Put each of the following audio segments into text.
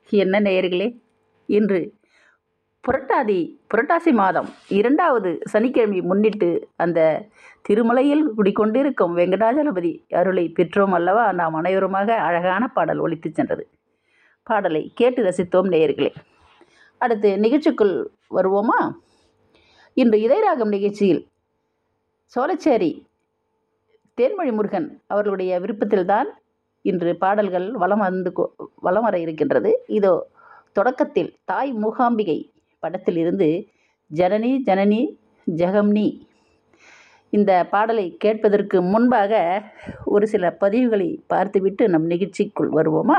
என்ன நேயர்களே இன்று புரட்டாதி புரட்டாசி மாதம் இரண்டாவது சனிக்கிழமை முன்னிட்டு அந்த திருமலையில் குடிக்கொண்டிருக்கும் வெங்கடாஜலபதி அருளை பெற்றோம் அல்லவா நாம் அனைவருமாக அழகான பாடல் ஒலித்துச் சென்றது பாடலை கேட்டு ரசித்தோம் நேயர்களே அடுத்து நிகழ்ச்சிக்குள் வருவோமா இன்று இதயராகம் நிகழ்ச்சியில் சோலைச்சேரி தேன்மொழி முருகன் அவர்களுடைய விருப்பத்தில்தான் இன்று பாடல்கள் வலம் வந்து கொ- வலம் வர இருக்கின்றது இதோ தொடக்கத்தில் தாய் மூகாம்பிகை படத்தில் இருந்து ஜனனி ஜனனி ஜெகம்னி இந்த பாடலை கேட்பதற்கு முன்பாக ஒரு சில பதிவுகளை பார்த்துவிட்டு நம் நிகழ்ச்சிக்குள் வருவோமா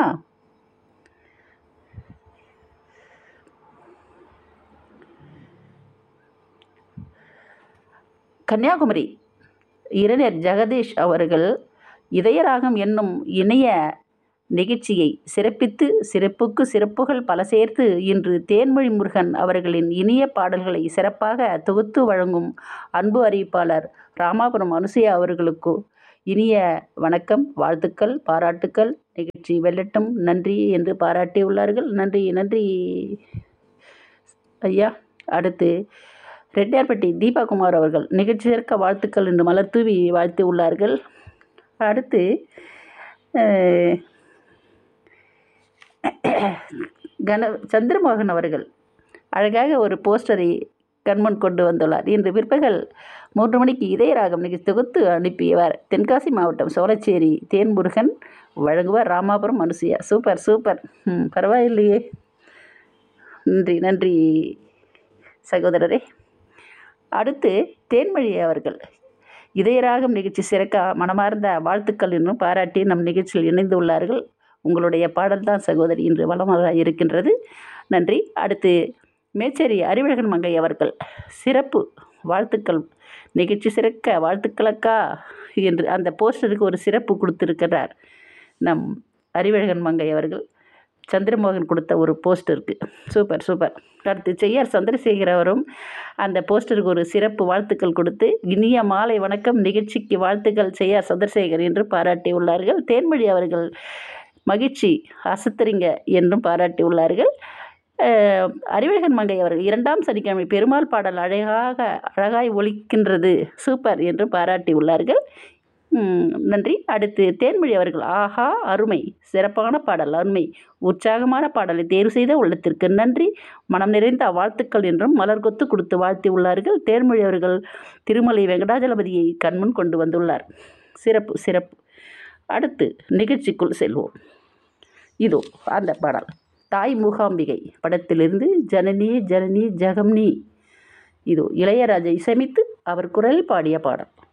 கன்னியாகுமரி இளைஞர் ஜெகதீஷ் அவர்கள் இதயராகம் என்னும் இணைய நிகழ்ச்சியை சிறப்பித்து சிறப்புக்கு சிறப்புகள் பல சேர்த்து இன்று தேன்மொழி முருகன் அவர்களின் இனிய பாடல்களை சிறப்பாக தொகுத்து வழங்கும் அன்பு அறிவிப்பாளர் ராமாபுரம் அனுசூயா அவர்களுக்கு இனிய வணக்கம் வாழ்த்துக்கள் பாராட்டுக்கள் நிகழ்ச்சி வெல்லட்டும் நன்றி என்று பாராட்டியுள்ளார்கள் நன்றி நன்றி ஐயா அடுத்து ரெட்டியார்பட்டி தீபாகுமார் அவர்கள் நிகழ்ச்சி சேர்க்க வாழ்த்துக்கள் என்று மலர் தூவி வாழ்த்தி உள்ளார்கள் அடுத்து அஹ், கண சந்திரமோகன் அவர்கள் அழகாக ஒரு போஸ்டரை கண்முன் கொண்டு வந்துள்ளார் இன்று பிற்பகல் மூன்று மணிக்கு இதயராகம் நிகழ்ச்சி தொகுத்து அனுப்பியவர் தென்காசி மாவட்டம் சோழச்சேரி தேன்முருகன் வழங்குவார் ராமாபுரம் அனுசுயா சூப்பர் சூப்பர் ம் பரவாயில்லையே நன்றி நன்றி சகோதரரே அடுத்து தேன்மொழி அவர்கள் இதயராகம் நிகழ்ச்சி சிறக்க மனமார்ந்த வாழ்த்துக்கள் இன்னும் பாராட்டி நம் நிகழ்ச்சியில் இணைந்துள்ளார்கள் உங்களுடைய பாடல் தான் சகோதரி இன்று வளமாக இருக்கின்றது நன்றி அடுத்து மேச்சேரி அறிவழகன் மங்கை அவர்கள் சிறப்பு வாழ்த்துக்கள் நிகழ்ச்சி சிறக்க வாழ்த்துக்களக்கா என்று அந்த போஸ்டருக்கு ஒரு சிறப்பு கொடுத்திருக்கிறார் நம் அறிவழகன் மங்கை அவர்கள் சந்திரமோகன் கொடுத்த ஒரு போஸ்டருக்கு சூப்பர் சூப்பர் அடுத்து செய்யார் சந்திரசேகர் அவரும் அந்த போஸ்டருக்கு ஒரு சிறப்பு வாழ்த்துக்கள் கொடுத்து இனிய மாலை வணக்கம் நிகழ்ச்சிக்கு வாழ்த்துக்கள் செய்யார் சந்திரசேகர் என்று பாராட்டியுள்ளார்கள் தேன்மொழி அவர்கள் மகிழ்ச்சி அசத்துறீங்க என்றும் பாராட்டியுள்ளார்கள் அஹ், அறிவழகன் மங்கை அவர்கள் இரண்டாம் சனிக்கிழமை பெருமாள் பாடல் அழகாக அழகாய் ஒலிக்கின்றது சூப்பர் என்று பாராட்டியுள்ளார்கள் ம், நன்றி அடுத்து தேன்மொழி அவர்கள் ஆஹா அருமை சிறப்பான பாடல் அருமை உற்சாகமான பாடலை தேர்வு செய்த உள்ளத்திற்கு நன்றி மனம் நிறைந்த வாழ்த்துக்கள் என்றும் மலர் கொத்து கொடுத்து வாழ்த்தி உள்ளார்கள் தேன்மொழி அவர்கள் திருமலை வெங்கடாஜலபதியை கண்முன் கொண்டு வந்துள்ளார் சிறப்பு சிறப்பு அடுத்து நிகழ்ச்சிக்குள் செல்வோம் இதோ அந்த பாடல் தாய் மூகாம்பிகை படத்திலிருந்து ஜனனி ஜனனி ஜெகம்னி இதோ இளையராஜா இசையமைத்து அவர் குரல் பாடிய பாடல்